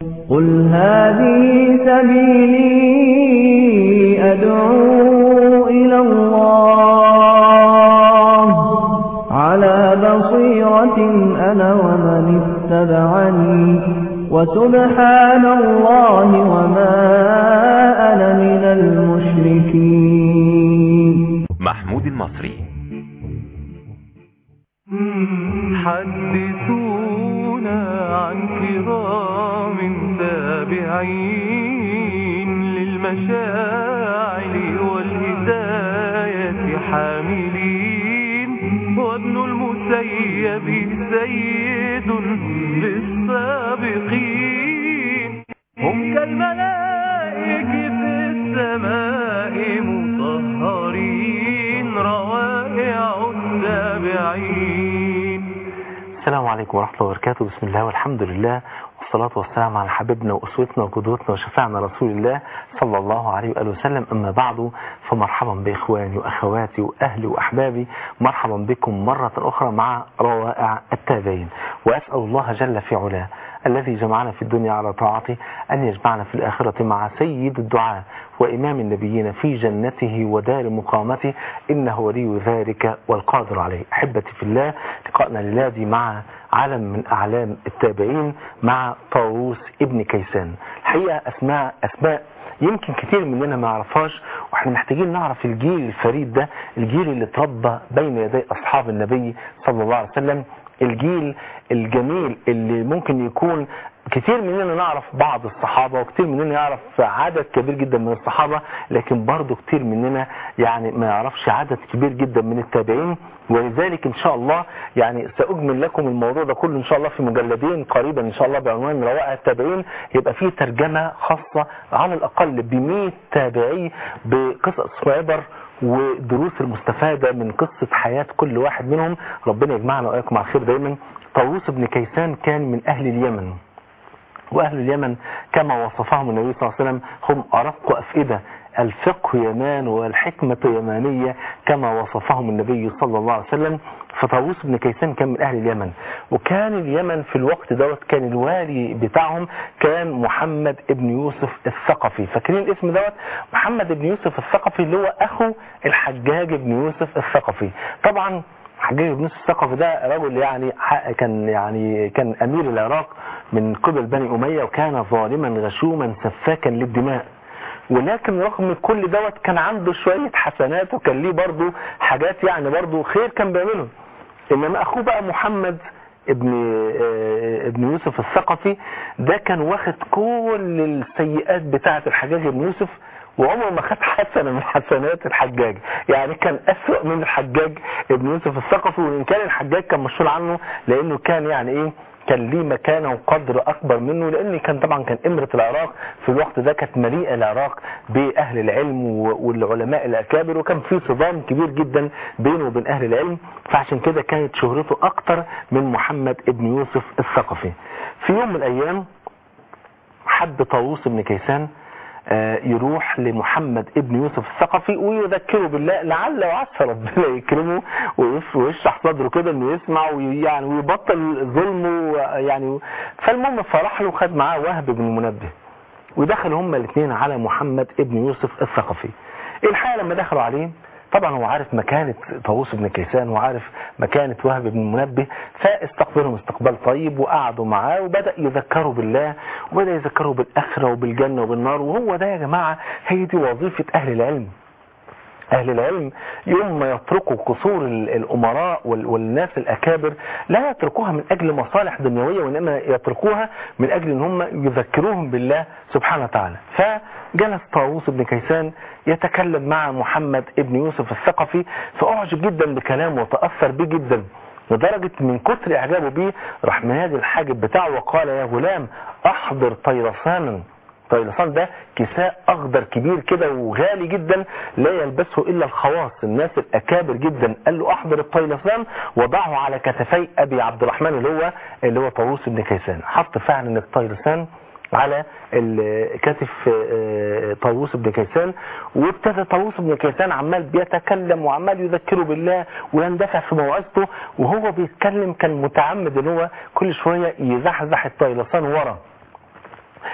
قل هذه سبيلي أدعو إلى الله على بصيرة أنا ومن اتبعني وسبحان الله وما أنا من المشركين محمود المصري حدثونا عن كرام تابعين للمشاعر والهداية حاملين وابن المسيب سيد للسابقين هم كالملائك في السماء مطهرين روائع التابعين السلام عليكم ورحمة الله وبركاته بسم الله والحمد لله والصلاة والسلام على حبيبنا وأسوتنا وقدوتنا وشفاعنا رسول الله صلى الله عليه وآله وسلم أما بعد فمرحبا بإخواني وأخواتي وأهلي وأحبابي مرحبا بكم مرة أخرى مع روائع التابعين وأسأل الله جل في علاه الذي جمعنا في الدنيا على طاعته أن يجمعنا في الآخرة مع سيد الدعاء وإمام النبيين في جنته ودار مقامته إنه ولي ذلك والقادر عليه أحبتي في الله لقاءنا للادي مع علم من أعلام التابعين مع طاووس ابن كيسان الحقيقة أسماء أسماء يمكن كتير مننا ما يعرفهاش واحنا محتاجين نعرف الجيل الفريد ده الجيل اللي اتربى بين يدي أصحاب النبي صلى الله عليه وسلم الجيل الجميل اللي ممكن يكون كتير مننا نعرف بعض الصحابة وكتير مننا يعرف عدد كبير جدا من الصحابة لكن برضو كتير مننا يعني ما يعرفش عدد كبير جدا من التابعين ولذلك ان شاء الله يعني سأجمل لكم الموضوع ده كله ان شاء الله في مجلدين قريبا ان شاء الله بعنوان روائع التابعين يبقى فيه ترجمة خاصة على الاقل ب 100 تابعي بقصص وعبر ودروس المستفادة من قصة حياة كل واحد منهم ربنا يجمعنا وإياكم على خير دايما طاووس بن كيسان كان من أهل اليمن وأهل اليمن كما وصفهم النبي صلى الله عليه وسلم هم أرق أفئدة الفقه يمان والحكمة يمانية كما وصفهم النبي صلى الله عليه وسلم فطاووس بن كيسان كان من أهل اليمن وكان اليمن في الوقت دوت كان الوالي بتاعهم كان محمد ابن يوسف الثقفي فاكرين الاسم دوت محمد ابن يوسف الثقفي اللي هو أخو الحجاج ابن يوسف الثقفي طبعا حجاج بن يوسف الثقفي ده رجل يعني كان يعني كان امير العراق من قبل بني اميه وكان ظالما غشوما سفاكا للدماء ولكن رغم كل دوت كان عنده شوية حسنات وكان ليه برضه حاجات يعني برضه خير كان بيعمله انما اخوه بقى محمد ابن ابن يوسف الثقفي ده كان واخد كل السيئات بتاعة الحجاج ابن يوسف وعمره ما خد حسنة من حسنات الحجاج يعني كان أسوأ من الحجاج ابن يوسف الثقفي وإن كان الحجاج كان مشهور عنه لأنه كان يعني إيه كان ليه مكانه وقدر أكبر منه لأن كان طبعا كان إمرة العراق في الوقت ده كانت مليئة العراق بأهل العلم والعلماء الأكابر وكان في صدام كبير جدا بينه وبين أهل العلم فعشان كده كانت شهرته أكتر من محمد ابن يوسف الثقفي في يوم من الأيام حب طاووس بن كيسان يروح لمحمد ابن يوسف الثقفي ويذكره بالله لعل وعسى ربنا يكرمه ويشرح صدره كده انه يسمع ويعني ويبطل ظلمه يعني فالمهم فرح له خد معاه وهب بن المنبه ودخلوا هما الاثنين على محمد ابن يوسف الثقفي الحقيقه لما دخلوا عليه طبعا هو عارف مكانة طاووس بن كيسان وعارف مكانة وهب بن المنبه فاستقبلهم استقبال طيب وقعدوا معاه وبدأ يذكروا بالله وبدأ يذكروا بالآخرة وبالجنة وبالنار وهو ده يا جماعة هي دي وظيفة أهل العلم أهل العلم يوم ما يتركوا قصور الأمراء والناس الأكابر لا يتركوها من أجل مصالح دنيوية وإنما يتركوها من أجل أن هم يذكروهم بالله سبحانه وتعالى فجلس طاووس بن كيسان يتكلم مع محمد ابن يوسف الثقفي فأعجب جدا بكلامه وتأثر به جدا لدرجة من كتر إعجابه به راح منادي الحاجب بتاعه وقال يا غلام أحضر طيرسانا طيلسان ده كساء اخضر كبير كده وغالي جدا لا يلبسه الا الخواص الناس الاكابر جدا قال له احضر الطيلسان وضعه على كتفي ابي عبد الرحمن اللي هو اللي هو طاووس بن كيسان حط فعلا الطيلسان على كتف طاووس بن كيسان وابتدى طاووس بن كيسان عمال بيتكلم وعمال يذكره بالله ويندفع في موعظته وهو بيتكلم كان متعمد ان هو كل شويه يزحزح الطيلسان ورا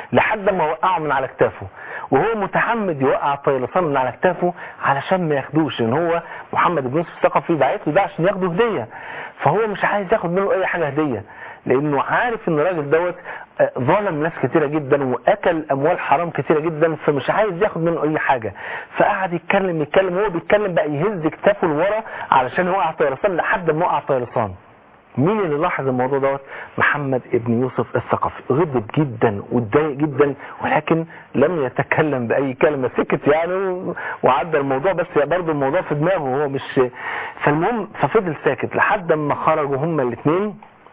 لحد ما وقعه من على كتافه وهو متعمد يوقع الطيلسان من على كتافه علشان ما ياخدوش ان هو محمد بن يوسف الثقفي بعت له ده عشان ياخده هديه فهو مش عايز ياخد منه اي حاجه هديه لانه عارف ان الراجل دوت آه، ظلم ناس كتيره جدا واكل اموال حرام كتيره جدا فمش عايز ياخد منه اي حاجه فقعد يتكلم يتكلم وهو بيتكلم بقى يهز كتافه لورا علشان يوقع الطيلسان لحد ما وقع الطيلسان مين اللي لاحظ الموضوع دوت محمد ابن يوسف الثقفي غضب جدا واتضايق جدا ولكن لم يتكلم باي كلمه سكت يعني و- وعدى الموضوع بس برضه الموضوع في دماغه هو مش فالمهم ففضل ساكت لحد ما خرجوا هما الاثنين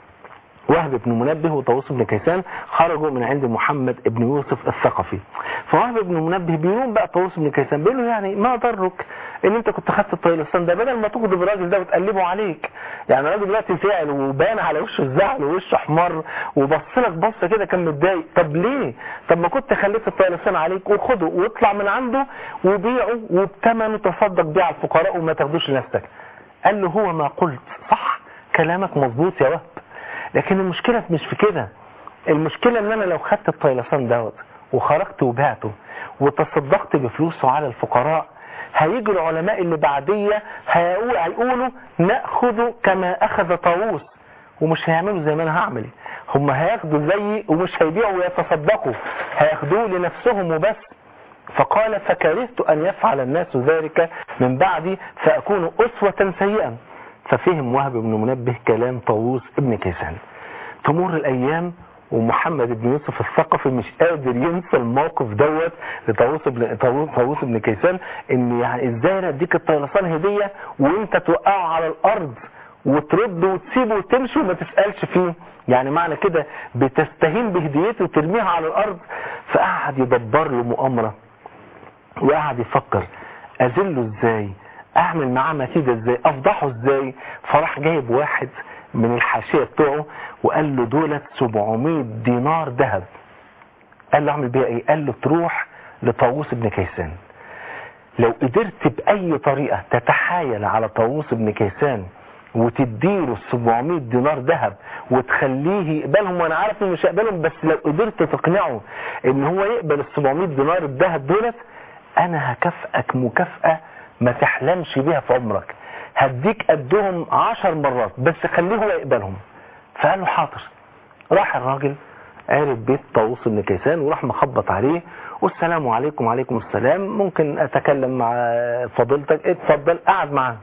وهب بن منبه وطاووس بن كيسان خرجوا من عند محمد بن يوسف الثقفي فوهب بن منبه بيقوم بقى طاووس بن كيسان بيقول له يعني ما ضرك ان انت كنت خدت الطيلسان ده بدل ما تغضب الراجل ده وتقلبه عليك يعني الراجل دلوقتي زعل وبان على وشه الزعل ووشه احمر وبص لك بصه كده كان متضايق طب ليه طب ما كنت خليت الطيلسان عليك وخده واطلع من عنده وبيعه وبثمنه تصدق بيه على الفقراء وما تاخدوش لنفسك قال له هو ما قلت صح كلامك مظبوط يا وهب لكن المشكلة مش في كده المشكلة ان انا لو خدت الطيلسان دوت وخرجت وبعته وتصدقت بفلوسه على الفقراء هيجي العلماء اللي بعدية هيقو- هيقولوا نأخذ كما أخذ طاووس ومش هيعملوا زي ما أنا هعمل هم هياخدوا زيي ومش هيبيعوا ويتصدقوا هياخدوه لنفسهم وبس فقال فكرهت أن يفعل الناس ذلك من بعدي فأكون أسوة سيئا ففهم وهب بن منبه كلام طاووس ابن كيسان تمر الأيام ومحمد بن يوسف الثقفي مش قادر ينسى الموقف دوت لطاووس بن طاووس طاووس بن كيسان ان يعني ازاي انا اديك الطيلسان هديه وانت توقعه على الارض وترد وتسيبه وتمشي وما تسالش فيه يعني معنى كده بتستهين بهديته وترميها على الارض فقعد يدبر له مؤامره وقعد يفكر اذله ازاي اعمل معاه مكيده ازاي افضحه ازاي فراح جايب واحد من الحاشيه بتوعه وقال له دولت 700 دينار ذهب قال له اعمل بيها ايه قال له تروح لطاووس بن كيسان لو قدرت باي طريقه تتحايل على طاووس بن كيسان وتديله 700 دينار ذهب وتخليه يقبلهم وانا عارف انه مش هيقبلهم بس لو قدرت تقنعه ان هو يقبل ال 700 دينار الذهب دولت انا هكافئك مكافأة ما تحلمش بيها في عمرك هديك قدهم عشر مرات بس خليه هو يقبلهم فقال له حاضر راح الراجل عرف بيت طاووس بن كيسان وراح مخبط عليه والسلام عليكم وعليكم السلام ممكن اتكلم مع فضيلتك اتفضل قعد معاه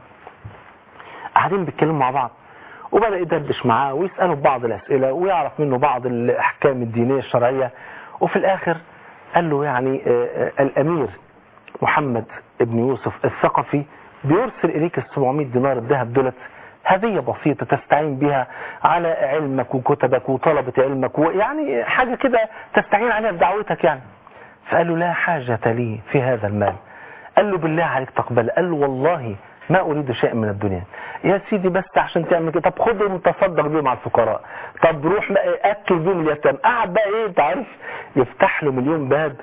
قاعدين بيتكلموا مع بعض وبدأ يدردش معاه ويسأله بعض الأسئلة ويعرف منه بعض الأحكام الدينية الشرعية وفي الآخر قال له يعني آه، آه، الأمير محمد ابن يوسف الثقفي بيرسل إليك ال 700 دينار الذهب دولت هدية بسيطة تستعين بها على علمك وكتبك وطلبة علمك ويعني حاجة كده تستعين عليها بدعوتك يعني فقال له لا حاجة لي في هذا المال قال له بالله عليك تقبل قال له والله ما أريد شيء من الدنيا يا سيدي بس عشان تعمل كده طب خدهم تصدق بيهم على الفقراء طب روح بقى أكل بيهم اليتامى قعد بقى إيه أنت عارف يفتح له مليون باب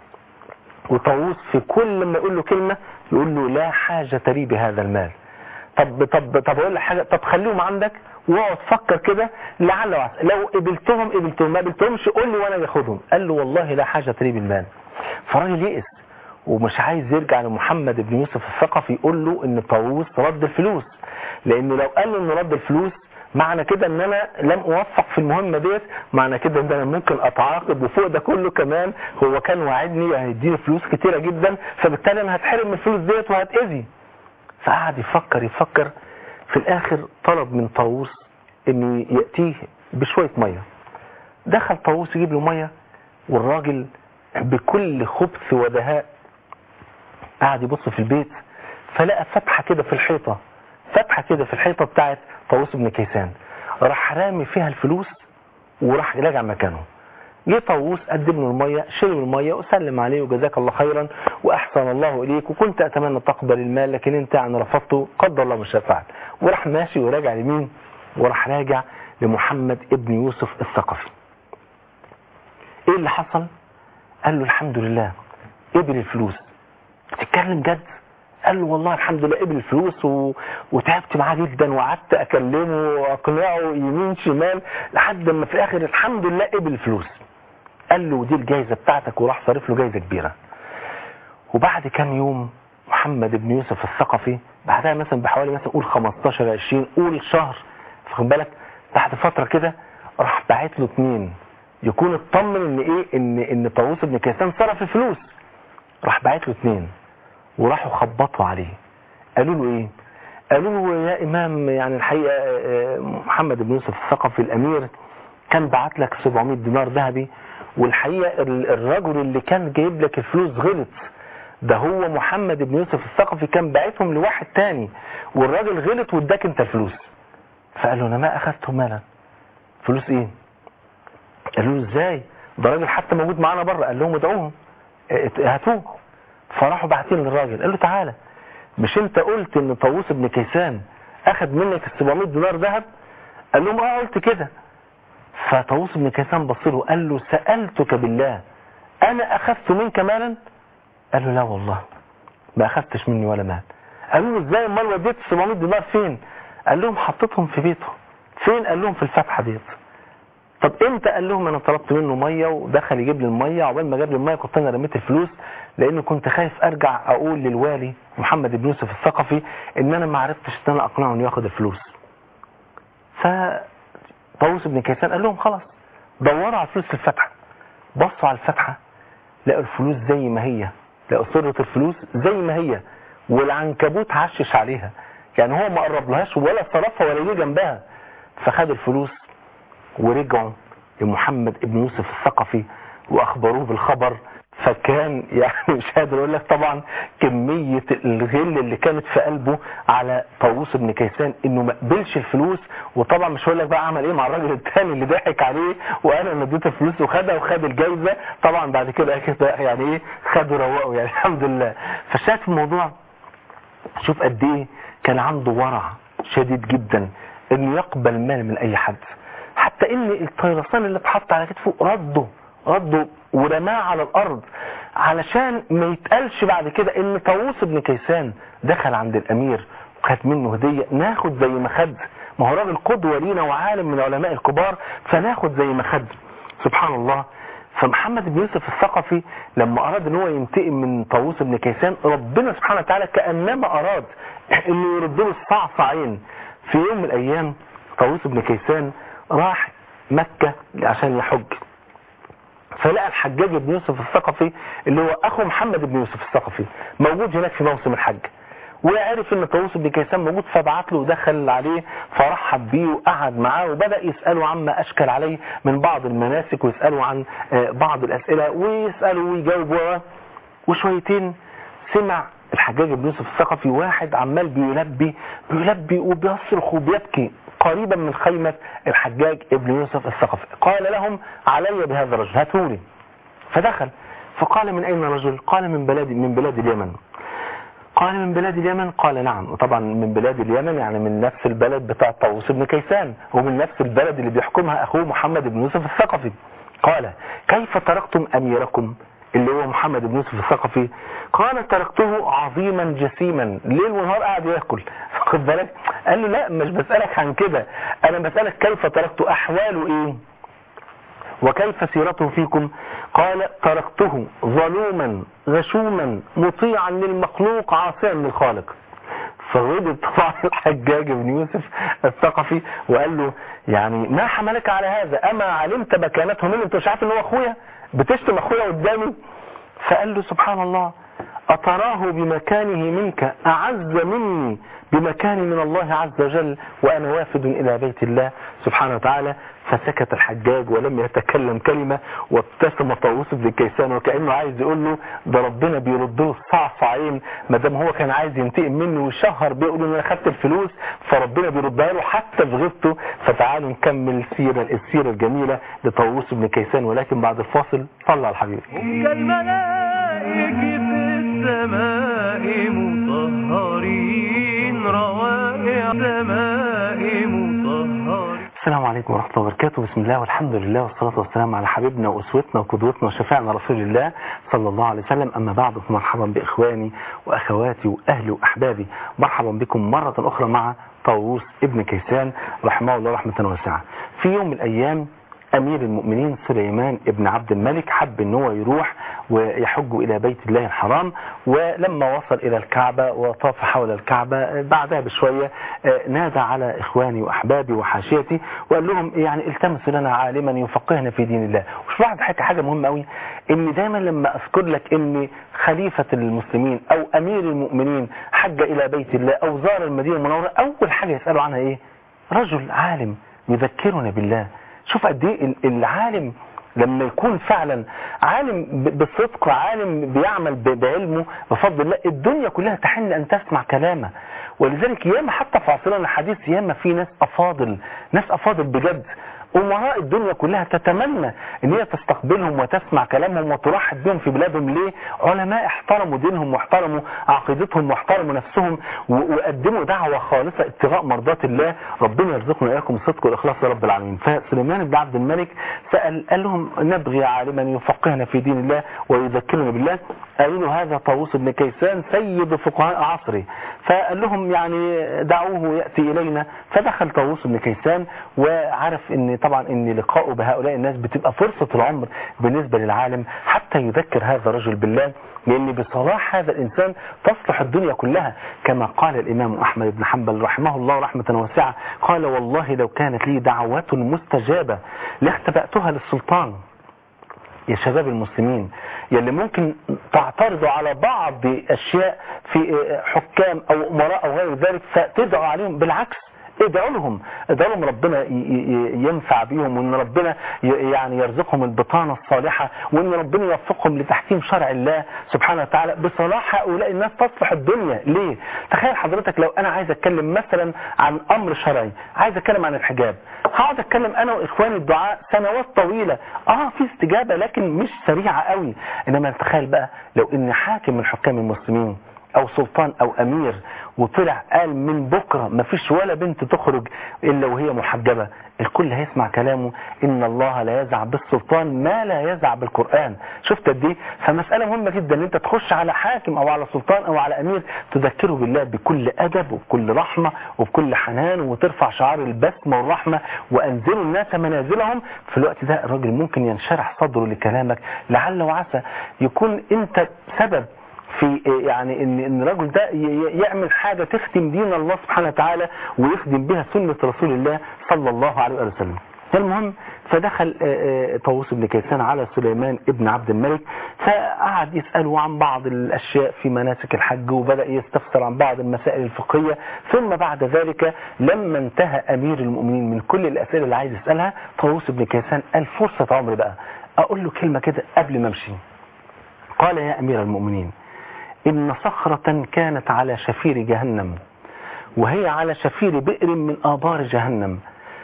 وطاووس في كل ما يقول له كلمة يقول له لا حاجة لي بهذا المال طب طب طب اقول لك حاجه طب خليهم عندك واقعد فكر كده لعل وعسى لو قبلتهم قبلتهم ما قبلتهمش قول لي وانا باخدهم قال له والله لا حاجه لي بالمال فالراجل يئس ومش عايز يرجع لمحمد بن يوسف الثقفي يقول له ان طاووس رد الفلوس لان لو قال له انه رد الفلوس معنى كده ان انا لم اوفق في المهمه ديت معنى كده ان انا ممكن اتعاقب وفوق ده كله كمان هو كان واعدني هيديني فلوس كتيره جدا فبالتالي انا هتحرم من الفلوس ديت وهتاذي فقعد يفكر يفكر في الاخر طلب من طاووس انه ياتيه بشويه ميه دخل طاووس يجيب له ميه والراجل بكل خبث ودهاء قعد يبص في البيت فلقى فتحه كده في الحيطه فتحه كده في الحيطه بتاعت طاووس بن كيسان راح رامي فيها الفلوس وراح راجع مكانه جه طاووس قدم له الميه شرب الميه وسلم عليه وجزاك الله خيرا واحسن الله اليك وكنت اتمنى تقبل المال لكن انت يعني رفضته قدر الله مش فعل وراح ماشي وراجع لمين وراح راجع لمحمد ابن يوسف الثقفي ايه اللي حصل قال له الحمد لله قبل الفلوس بتتكلم جد قال له والله الحمد لله قبل الفلوس و... وتعبت معاه جدا وقعدت اكلمه واقنعه يمين شمال لحد ما في الاخر الحمد لله قبل الفلوس قال له دي الجايزة بتاعتك وراح صارف له جايزة كبيرة وبعد كام يوم محمد بن يوسف الثقفي بعدها مثلا بحوالي مثلا قول 15 20 قول شهر واخد بالك بعد فترة كده راح باعت له اتنين يكون اطمن ان ايه ان ان طاووس بن كيسان صرف الفلوس راح باعت له اتنين وراحوا خبطوا عليه قالوا له ايه قالوا له يا امام يعني الحقيقة آه، محمد بن يوسف الثقفي الامير كان بعت لك 700 دينار ذهبي والحقيقة ال- الرجل اللي كان جايب لك الفلوس غلط ده هو محمد بن يوسف الثقفي كان باعتهم لواحد تاني والراجل غلط واداك انت الفلوس فقال له انا ما اخذته مالا فلوس ايه قالوا له ازاي ده راجل حتى موجود معانا بره قال لهم ادعوهم اه، هاتوه فراحوا باعتين للراجل قال له تعالى مش انت قلت ان طاووس بن كيسان اخذ منك ال 700 دينار ذهب قال لهم اه قلت كده فطاووس بن كيسان بص له قال له سألتك بالله انا اخذت منك مالا قال له لا والله ما اخذتش مني ولا مال قالوا له ازاي امال وديت 700 دينار فين قال لهم حطيتهم في بيته فين قال لهم في الفتحه ديت طب امتى قال لهم انا طلبت منه ميه ودخل يجيب لي الميه عقبال ما جاب لي الميه كنت انا رميت الفلوس لانه كنت خايف ارجع اقول للوالي محمد بن يوسف الثقفي ان انا ما عرفتش ان انا اقنعه انه ياخد الفلوس فطاووس بن كيسان قال لهم خلاص دوروا على الفلوس في الفتحه بصوا على الفتحه لقوا الفلوس زي ما هي لقوا سرة الفلوس زي ما هي والعنكبوت عشش عليها يعني هو ما قرب لهاش ولا صرفها ولا جه جنبها فخد الفلوس ورجعوا لمحمد ابن يوسف الثقفي واخبروه بالخبر فكان يعني مش قادر اقول لك طبعا كمية الغل اللي كانت في قلبه على طاووس بن كيسان انه ما قبلش الفلوس وطبعا مش هقول لك بقى عمل ايه مع الراجل الثاني اللي ضحك عليه وانا اللي اديته الفلوس وخدها وخد الجايزه طبعا بعد كده كده يعني ايه خدوا روقوا يعني الحمد لله فشايف الموضوع شوف قد ايه كان عنده ورع شديد جدا انه يقبل مال من اي حد حتى ان الطيرسان اللي اتحط على كتفه رده رده ورماه على الارض علشان ما يتقالش بعد كده ان طاووس بن كيسان دخل عند الامير وخد منه هديه ناخد زي ما خد ما هو راجل قدوه لينا وعالم من علماء الكبار فناخد زي ما خد سبحان الله فمحمد بن يوسف الثقفي لما اراد ان هو ينتقم من طاووس بن كيسان ربنا سبحانه وتعالى كانما اراد انه يرد له الصعصعين في يوم من الايام طاووس بن كيسان راح مكة عشان يحج فلقى الحجاج بن يوسف الثقفي اللي هو اخو محمد بن يوسف الثقفي موجود هناك في موسم الحج وعرف ان طاووس بن كيسان موجود فبعت له ودخل عليه فرحب بيه وقعد معاه وبدا يساله عما اشكل عليه من بعض المناسك ويساله عن آه، بعض الاسئله ويساله ويجاوب و- وشويتين سمع الحجاج بن يوسف الثقفي واحد عمال بيلبي بيلبي وبيصرخ وبيبكي قريبا من خيمة الحجاج ابن يوسف الثقفي قال لهم علي بهذا الرجل هاتولي فدخل فقال من أين رجل قال من بلاد من بلاد اليمن قال من بلاد اليمن قال نعم وطبعا من بلاد اليمن يعني من نفس البلد بتاع طاووس بن كيسان ومن نفس البلد اللي بيحكمها أخوه محمد بن يوسف الثقفي قال كيف تركتم أميركم اللي هو محمد بن يوسف الثقفي قال تركته عظيما جسيما ليل ونهار قاعد ياكل خد بالك قال له لا مش بسألك عن كده انا بسألك كيف تركته احواله ايه وكيف سيرته فيكم قال تركته ظلوما غشوما مطيعا للمخلوق عاصيا للخالق فغضب طبعا الحجاج بن يوسف الثقفي وقال له يعني ما حملك على هذا اما علمت مكانته منه انت مش عارف ان هو اخويا بتشتم اخويا قدامي فقال له سبحان الله أتراه بمكانه منك أعز مني بمكاني من الله عز وجل وأنا وافد إلى بيت الله سبحانه وتعالى فسكت الحجاج ولم يتكلم كلمة وابتسم طاووس بن كيسان وكأنه عايز يقول له ده ربنا بيرد له الصعصعين ما دام هو كان عايز ينتقم منه ويشهر بيقول له انا خدت الفلوس فربنا بيردها له حتى في غيبته فتعالوا نكمل سيرة السيرة الجميلة لطاووس بن كيسان ولكن بعد الفاصل صلى على الحبيب هم كالملائكة في السماء مطهرين روائع السماء مطهرين السلام عليكم ورحمة الله وبركاته بسم الله والحمد لله والصلاة والسلام على حبيبنا وأسوتنا وقدوتنا وشفيعنا رسول الله صلى الله عليه وسلم أما بعد فمرحبا بإخواني وأخواتي وأهلي وأحبابي مرحبا بكم مرة أخرى مع طاووس ابن كيسان رحمه الله رحمة واسعة في يوم من الأيام امير المؤمنين سليمان ابن عبد الملك حب ان هو يروح ويحج الى بيت الله الحرام ولما وصل الى الكعبة وطاف حول الكعبة بعدها بشوية نادى على اخواني واحبابي وحاشيتي وقال لهم يعني التمسوا لنا عالما يفقهنا في دين الله وش واحد حاجة حاجة مهمة قوي ان دايما لما اذكر لك ان خليفة المسلمين او امير المؤمنين حج الى بيت الله او زار المدينة المنورة اول حاجة يسألوا عنها ايه رجل عالم يذكرنا بالله شوف قد ايه العالم لما يكون فعلا عالم بالصدق عالم بيعمل بعلمه بفضل الله الدنيا كلها تحن ان تسمع كلامه ولذلك ياما حتى في عصرنا الحديث ياما في ناس افاضل ناس افاضل بجد أمراء الدنيا كلها تتمنى ان هي تستقبلهم وتسمع كلامهم وترحب بهم في بلادهم ليه علماء احترموا دينهم واحترموا عقيدتهم واحترموا نفسهم وقدموا دعوة خالصة ابتغاء مرضات الله ربنا يرزقنا اياكم الصدق والاخلاص يا رب العالمين فسليمان بن عبد الملك سأل قال لهم نبغي عالما يفقهنا في دين الله ويذكرنا بالله قالوا له هذا طاووس بن كيسان سيد فقهاء عصره فقال لهم يعني دعوه يأتي إلينا فدخل طاووس بن كيسان وعرف ان طبعا ان لقاؤه بهؤلاء الناس بتبقى فرصة العمر بالنسبة للعالم حتى يذكر هذا الرجل بالله لأن بصلاح هذا الإنسان تصلح الدنيا كلها كما قال الإمام أحمد بن حنبل رحمه الله رحمة واسعة قال والله لو كانت لي دعوة مستجابة لاختبأتها للسلطان يا شباب المسلمين يلي ممكن تعترضوا على بعض أشياء في حكام أو أمراء أو غير ذلك فتدعوا عليهم بالعكس ادعوا لهم ادعوا لهم ربنا ينفع بيهم وان ربنا يعني يرزقهم البطانة الصالحة وان ربنا يوفقهم لتحكيم شرع الله سبحانه وتعالى بصلاح هؤلاء الناس تصلح الدنيا ليه تخيل حضرتك لو انا عايز اتكلم مثلا عن امر شرعي عايز اتكلم عن الحجاب هقعد اتكلم انا واخواني الدعاء سنوات طويلة اه في استجابة لكن مش سريعة قوي انما تخيل بقى لو ان حاكم من حكام المسلمين او سلطان او امير وطلع قال من بكرة ما فيش ولا بنت تخرج الا وهي محجبة الكل هيسمع كلامه ان الله لا يزع بالسلطان ما لا يزع بالقرآن شفت قد ايه فمسألة مهمة جدا ان انت تخش على حاكم او على سلطان او على امير تذكره بالله بكل ادب وبكل رحمة وبكل حنان وترفع شعار البسمة والرحمة وانزلوا الناس منازلهم في الوقت ده الراجل ممكن ينشرح صدره لكلامك لعل وعسى يكون انت سبب في يعني ان ان الرجل ده يعمل حاجة تخدم دين الله سبحانه وتعالى ويخدم بها سنة رسول الله صلى الله عليه وسلم المهم فدخل طاووس بن كيسان على سليمان ابن عبد الملك فقعد يسأله عن بعض الأشياء في مناسك الحج وبدأ يستفسر عن بعض المسائل الفقهية ثم بعد ذلك لما انتهى أمير المؤمنين من كل الأسئلة اللي عايز يسألها طاووس بن كيسان قال فرصة عمري بقى أقول له كلمة كده قبل ما امشي قال يا أمير المؤمنين إن صخرة كانت على شفير جهنم وهي على شفير بئر من آبار جهنم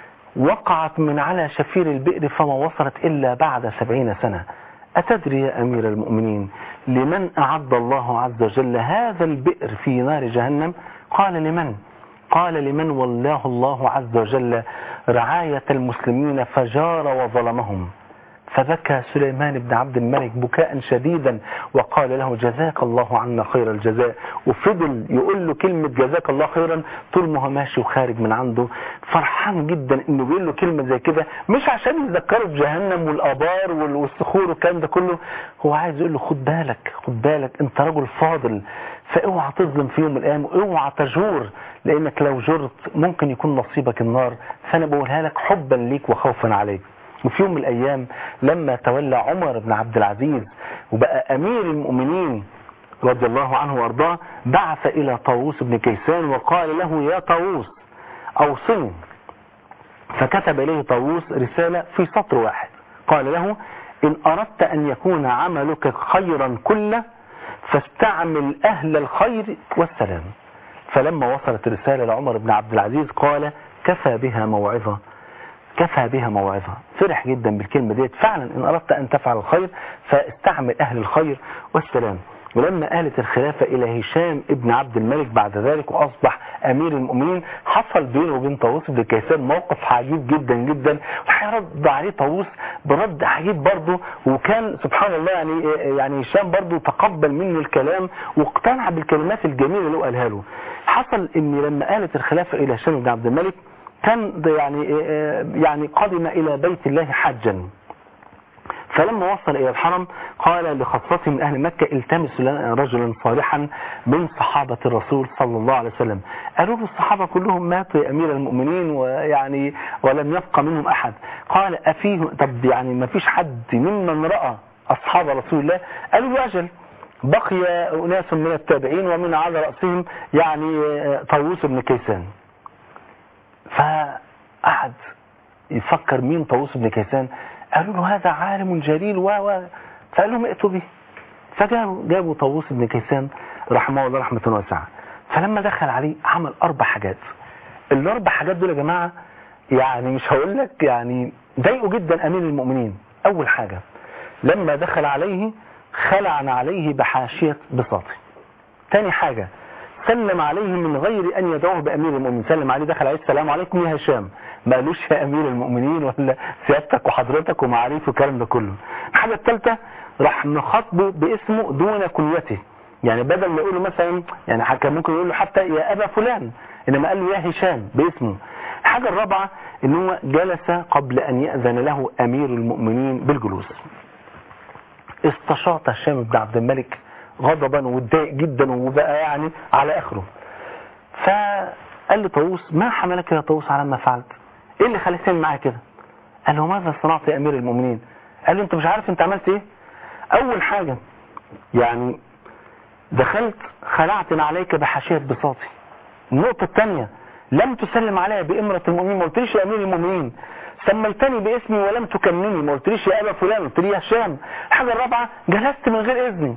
وقعت من على شفير البئر فما وصلت إلا بعد سبعين سنة أتدري يا أمير المؤمنين لمن أعد الله عز وجل هذا البئر في نار جهنم قال لمن قال لمن والله الله عز وجل رعاية المسلمين فجار وظلمهم فبكى سليمان بن عبد الملك بكاء شديدا وقال له جزاك الله عنا خير الجزاء وفضل يقول له كلمة جزاك الله خيرا طول ما هو ماشي وخارج من عنده فرحان جدا انه بيقول له كلمة زي كده مش عشان يذكره بجهنم والابار والصخور والكلام ده كله هو عايز يقول له خد بالك خد بالك انت رجل فاضل فاوعى تظلم في يوم من الايام واوعى تجور لانك لو جرت ممكن يكون نصيبك النار فانا بقولها لك حبا ليك وخوفا عليك وفي يوم من الأيام لما تولى عمر بن عبد العزيز وبقى أمير المؤمنين رضي الله عنه وارضاه بعث إلى طاووس بن كيسان وقال له يا طاووس أوصني فكتب إليه طاووس رسالة في سطر واحد قال له إن أردت أن يكون عملك خيرا كله فاستعمل أهل الخير والسلام فلما وصلت الرسالة لعمر بن عبد العزيز قال كفى بها موعظة كفى بها موعظة فرح جدا بالكلمة ديت فعلا إن أردت أن تفعل الخير فاستعمل أهل الخير والسلام ولما آلت الخلافة إلى هشام ابن عبد الملك بعد ذلك وأصبح أمير المؤمنين حصل بينه وبين طاووس بن كيسان موقف عجيب جدا جدا وهيرد عليه طاووس برد عجيب برضه وكان سبحان الله يعني يعني هشام برضه تقبل منه الكلام واقتنع بالكلمات الجميلة اللي هو قالها له حصل ان لما آلت الخلافة إلى هشام بن عبد الملك كان ده يعني يعني قدم إلى بيت الله حجا فلما وصل إلى الحرم قال لخصته من أهل مكة التمسوا لنا رجلا صالحا من صحابة الرسول صلى الله عليه وسلم قالوا له الصحابة كلهم ماتوا يا أمير المؤمنين ويعني ولم يبقى منهم أحد قال أفيه طب يعني ما فيش حد ممن رأى أصحاب رسول الله قالوا له أجل بقي أناس من التابعين ومن على رأسهم يعني طاووس بن كيسان فقعد يفكر مين طاووس بن كيسان قالوا له هذا عالم جليل و و فقال لهم ائتوا به فجابوا جابوا طاووس بن كيسان رحمه الله رحمة واسعة فلما دخل عليه عمل أربع حاجات الأربع حاجات دول يا جماعة يعني مش هقول لك يعني ضايقوا جدا أمير المؤمنين أول حاجة لما دخل عليه خلع عليه بحاشية بساطه تاني حاجة سلم عليه من غير أن يدعوه بأمير المؤمنين سلم عليه دخل عليه السلام عليكم يا هشام ما قالوش يا أمير المؤمنين ولا سيادتك وحضرتك ومعاريف والكلام ده كله الحاجة الثالثة راح مخاطبه باسمه دون كنيته يعني بدل ما يقول له مثلا يعني كان ممكن يقول له حتى يا أبا فلان إنما قال له يا هشام باسمه الحاجة الرابعة إن هو جلس قبل أن يأذن له أمير المؤمنين بالجلوس استشاط هشام بن عبد الملك غضبا واتضايق جدا وبقى يعني على اخره فقال له طاووس ما حملك يا طاووس على ما فعلت ايه اللي خليك تعمل معايا كده قال له ماذا صنعت يا امير المؤمنين قال له انت مش عارف انت عملت ايه اول حاجة يعني دخلت خلعت عليك بحاشية بساطي النقطة الثانية لم تسلم علي بإمرة المؤمنين ما قلتليش يا أمير المؤمنين سميتني باسمي ولم تكمني ما قلتليش يا أبا فلان قلت لي يا هشام الحاجة الرابعة جلست من غير إذني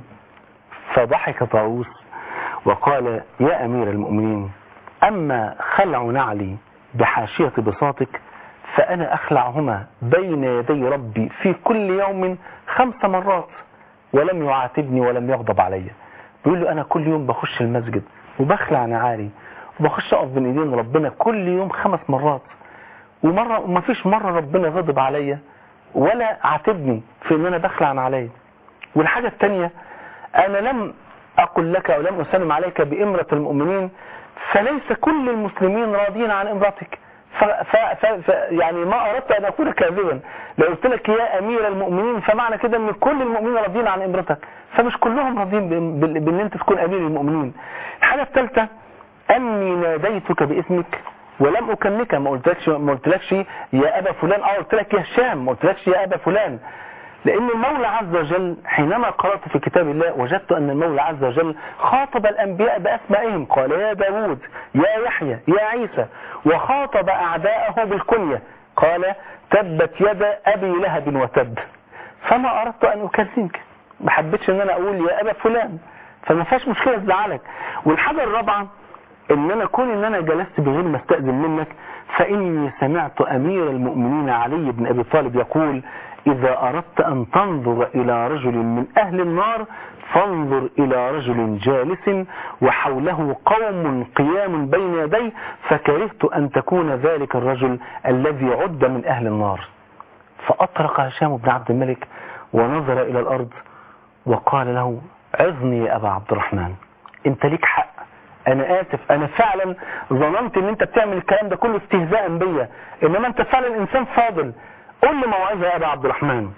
فضحك طاووس وقال يا أمير المؤمنين أما خلع نعلي بحاشية بساطك فأنا أخلعهما بين يدي ربي في كل يوم خمس مرات ولم يعاتبني ولم يغضب علي بيقول له أنا كل يوم بخش المسجد وبخلع نعالي وبخش أقف بين إيدين ربنا كل يوم خمس مرات ومرة وما فيش مرة ربنا غضب عليا ولا عاتبني في ان انا بخلع نعالي والحاجة الثانية انا لم اقل لك او لم اسلم عليك بامرة المؤمنين فليس كل المسلمين راضين عن امرتك ف ف ف ف يعني ما اردت ان اكون كاذبا لو قلت لك يا امير المؤمنين فمعنى كده ان كل المؤمنين راضين عن امرتك فمش كلهم راضين بان انت تكون امير المؤمنين الحاجة الثالثة اني ناديتك باسمك ولم اكنك ما قلتلكش ما قلتلكش يا ابا فلان اه قلت لك يا هشام ما قلتلكش يا ابا فلان لان المولى عز وجل حينما قرأت في كتاب الله وجدت ان المولى عز وجل خاطب الانبياء باسمائهم قال يا داود يا يحيى يا عيسى وخاطب اعداءه بالكنية قال تبت يد ابي لهب وتب فما اردت ان اكذبك ما حبيتش ان انا اقول يا ابا فلان فما فيهاش مشكله تزعلك والحاجه الرابعه ان انا كون ان انا جلست بغير ما استأذن منك فاني سمعت امير المؤمنين علي بن ابي طالب يقول اذا اردت ان تنظر الى رجل من اهل النار فانظر الى رجل جالس وحوله قوم قيام بين يديه فكرهت ان تكون ذلك الرجل الذي عد من اهل النار فاطرق هشام بن عبد الملك ونظر الى الارض وقال له عظني يا ابا عبد الرحمن انت ليك حق انا اسف انا فعلا ظننت ان انت بتعمل الكلام ده كله استهزاء بيا انما انت فعلا انسان فاضل قل لي موعظه يا ابا عبد الرحمن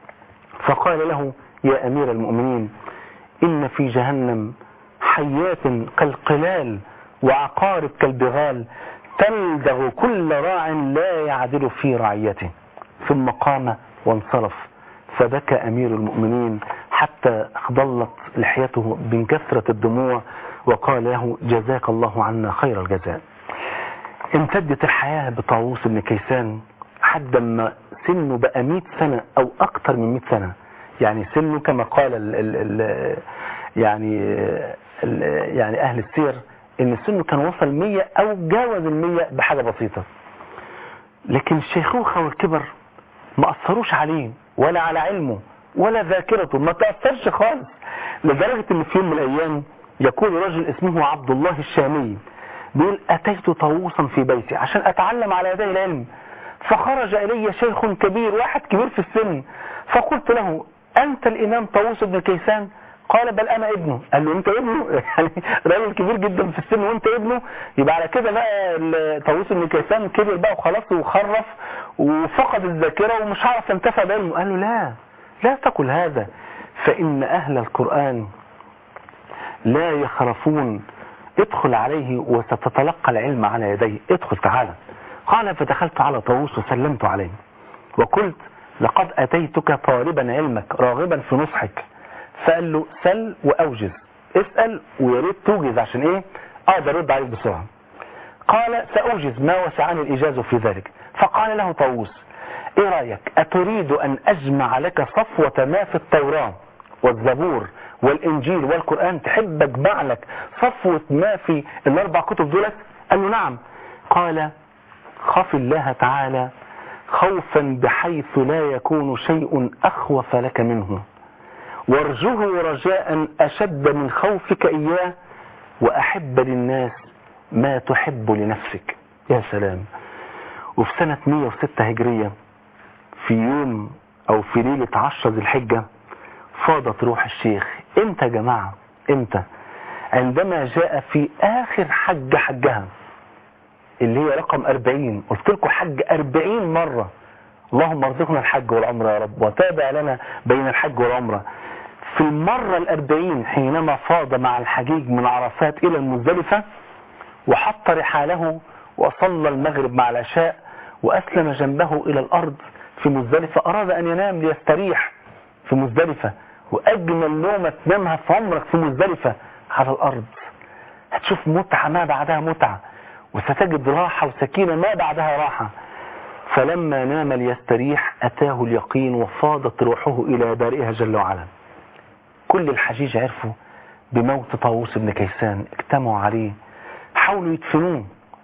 فقال له يا امير المؤمنين ان في جهنم حيات كالقلال وعقارب كالبغال تلدغ كل راع لا يعدل في رعيته ثم قام وانصرف فبكى امير المؤمنين حتى ضلت لحيته من كثرة الدموع وقال له جزاك الله عنا خير الجزاء امتدت الحياة بطاووس بن كيسان حد ما سنه بقى 100 سنة او اكتر من 100 سنة يعني سنه كما قال ال ال ال يعني ال يعني اهل السير ان سنه كان وصل 100 او جاوز ال 100 بحاجة بسيطة لكن الشيخوخة والكبر ما اثروش عليه ولا على علمه ولا ذاكرته ما تأثرش خالص لدرجة ان في يوم من الايام يقول رجل اسمه عبد الله الشامي بيقول اتيت طاووسا في بيتي عشان اتعلم على يدي العلم فخرج الي شيخ كبير واحد كبير في السن فقلت له انت الامام طاووس بن كيسان قال بل انا ابنه قال له انت ابنه يعني راجل كبير جدا في السن وانت ابنه يبقى على كده بقى ال- طاووس بن كيسان كبر بقى وخلاص وخرف وفقد الذاكره ومش هعرف ينتفع بعلمه قال له لا لا تقل هذا فان اهل القران لا يخرفون ادخل عليه وستتلقى العلم على يديه ادخل تعالى قال فدخلت على طاووس وسلمت عليه وقلت لقد أتيتك طالبا علمك راغبا في نصحك فقال له سل وأوجز اسأل ويا ريت توجز عشان ايه اقدر ارد عليك بسرعة قال سأوجز ما وسعني الإجازة في ذلك فقال له طاووس ايه رأيك أتريد أن أجمع لك صفوة ما في التوراة والزبور والإنجيل والقرآن تحب أجمع لك صفوة ما في الأربع كتب دولت قال له نعم قال خف الله تعالى خوفا بحيث لا يكون شيء أخوف لك منه وارجه رجاء أشد من خوفك إياه وأحب للناس ما تحب لنفسك يا سلام وفي سنة 106 هجرية في يوم أو في ليلة عشر ذي الحجة فاضت روح الشيخ امتى يا جماعة امتى عندما جاء في آخر حج حجها اللي هي رقم 40 قلت لكم حج 40 مرة اللهم ارزقنا الحج والعمرة يا رب وتابع لنا بين الحج والعمرة في المرة الأربعين حينما فاض مع الحجيج من عرفات إلى المزدلفة وحط رحاله وصلى المغرب مع العشاء وأسلم جنبه إلى الأرض في مزدلفة أراد أن ينام ليستريح في مزدلفة وأجمل نومة تنامها في عمرك في مزدلفة على الأرض هتشوف متعة ما بعدها متعة وستجد راحة وسكينة ما بعدها راحة فلما نام ليستريح أتاه اليقين وفاضت روحه إلى بارئها جل وعلا كل الحجيج عرفوا بموت طاووس بن كيسان اجتمعوا عليه حاولوا يدفنوه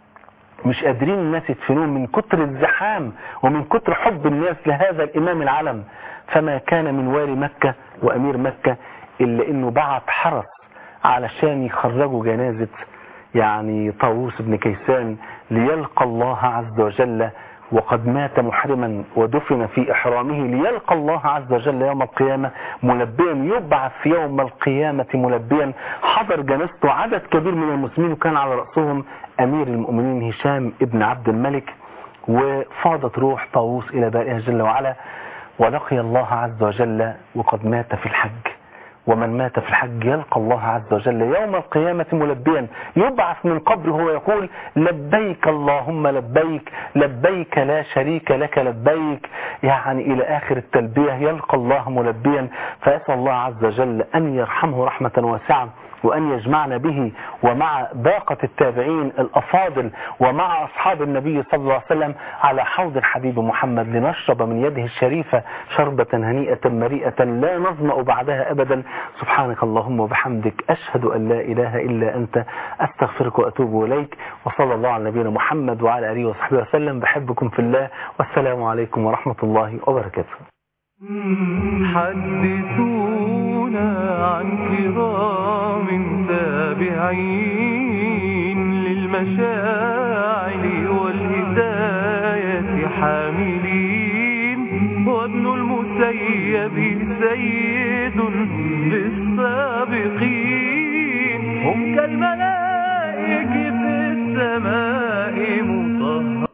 مش قادرين الناس يدفنوه من كتر الزحام ومن كتر حب الناس لهذا الإمام العلم فما كان من والي مكة وأمير مكة إلا إنه بعت حرس علشان يخرجوا جنازة يعني طاووس بن كيسان ليلقى الله عز وجل وقد مات محرما ودفن في إحرامه ليلقى الله عز وجل يوم القيامة ملبيا يبعث في يوم القيامة ملبيا حضر جنازته عدد كبير من المسلمين وكان على رأسهم أمير المؤمنين هشام ابن عبد الملك وفاضت روح طاووس إلى بارئها جل وعلا ولقي الله عز وجل وقد مات في الحج ومن مات في الحج يلقى الله عز وجل يوم القيامة ملبيا يبعث من قبره ويقول لبيك اللهم لبيك لبيك لا شريك لك لبيك يعني إلى آخر التلبية يلقى الله ملبيا فأسأل الله عز وجل أن يرحمه رحمة واسعة وأن يجمعنا به ومع باقة التابعين الأفاضل ومع أصحاب النبي صلى الله عليه وسلم على حوض الحبيب محمد لنشرب من يده الشريفة شربة هنيئة مريئة لا نظمأ بعدها أبدا سبحانك اللهم وبحمدك أشهد أن لا إله إلا أنت أستغفرك وأتوب إليك وصلى الله على نبينا محمد وعلى آله وصحبه وسلم بحبكم في الله والسلام عليكم ورحمة الله وبركاته حدثونا عن كرام تابعين للمشاعر والهداية حاملين وابن المسيب سيد للسابقين هم كالملائك في السماء